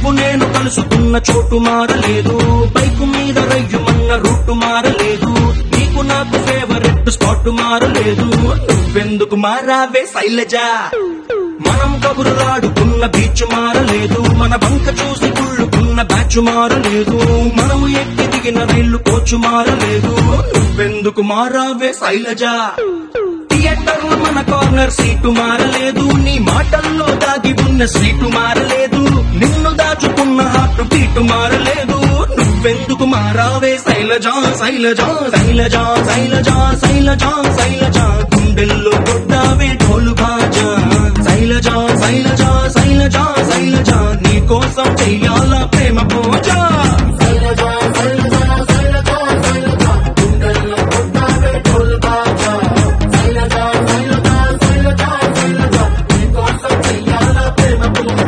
నువ్వు నేను కలుసుకున్న చోటు మారలేదు బైకు మీద రయ్యుమన్న రూటు మారలేదు నీకు నాకు ఫేవరెట్ స్పాట్ మారలేదు నువ్వెందుకు మారావే శైలజా మనం కబురులాడుకున్న బీచ్ మారలేదు మన బంక చూసి కుళ్ళుకున్న బ్యాచ్ మారలేదు మనం ఎక్కి దిగిన రైలు కోచు మారలేదు నువ్వెందుకు మారావే శైలజా థియేటర్ లో మన కార్నర్ సీటు మారలేదు నీ మాటల్లో దాగి ఉన్న సీటు మారలేదు నిన్ను దాచుకున్న హార్ట్ బీటు మారలేదు నువ్వెందుకు మారావే శైలజా శైలజా శైలజా శైలజా శైలజా శైలజా గుండెల్లో కొట్టావే ఢోలు బాజా శైలజా శైలజా శైలజా శైలజా నీ కోసం చెయ్యాలా ప్రేమ పూజ శైలజా శైలజా శైలజా శైలజా గుండెల్లో కొట్టావే ఢోలు బాజా శైలజా శైలజా శైలజా శైలజా నీ కోసం చెయ్యాలా ప్రేమ పూజ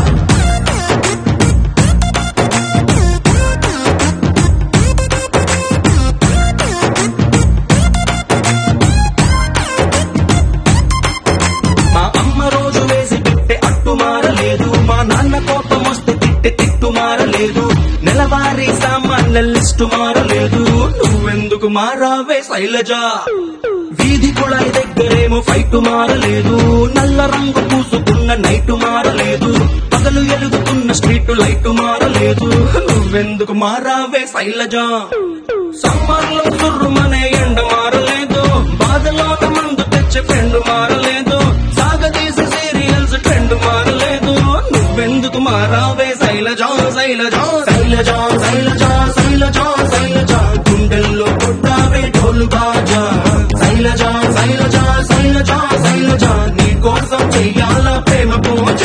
మా అమ్మ రోజు వేసి పెట్టే అట్టు మారలేదు మా నాన్న కోపం వస్తే తిట్టే తిట్టు మారలేదు నెలవారీ సామాన్ల లిస్టు మారలేదు నువ్వెందుకు మారావే శైలజా వీధి కుళాయి దగ్గరేమో ఫైట్ మారలేదు నల్ల రంగు పూసుకున్న నైట్ మారలేదు పగలు ఎలుగుతున్న స్ట్రీట్ లైట్ మారలేదు నువ్వెందుకు మారావే శైలజా సమ్మర్లో సుర్రుమనే ఎండ మారలేదు బాధలోన మందు తెచ్చే ఫ్రెండ్ మారలేదు సాగదీసి సీరియల్స్ ట్రెండ్ మారలేదు నువ్వెందుకు మారావే శైలజా శైలజా శైలజా శైలజా శైలజా శైలజా గుండెల్లో కొట్టావే ఢోలు బాజా శైలజా శైలజా శైలజా శైలజా నీ కోసం చెయ్యాల ప్రేమ పూజ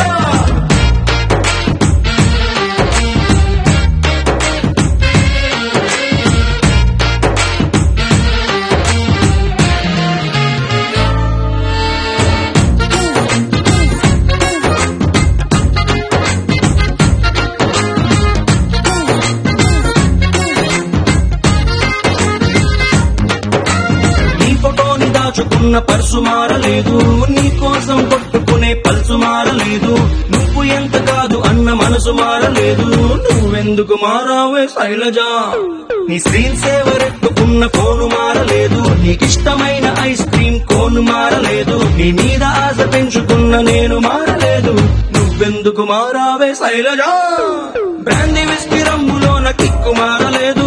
నీ ఫోటోని దాచుకున్న పర్సు మారలేదు నీ కోసం కొట్టుకునే పల్సు మారలేదు నువ్వు ఎంత కాదు అన్న మనసు మారలేదు నువ్వెందుకు మారావే శైలజా నీ స్క్రీన్ సేవర్ ఎత్తుకున్న ఫోను మారలేదు నీకిష్టమైన ఐస్ క్రీమ్ కోను మారలేదు నీ మీద ఆశ పెంచుకున్న నేను మారలేదు నువ్వెందుకు మారావే శైలజా బ్రాంది విస్కి రంగులోన కిక్కు మారలేదు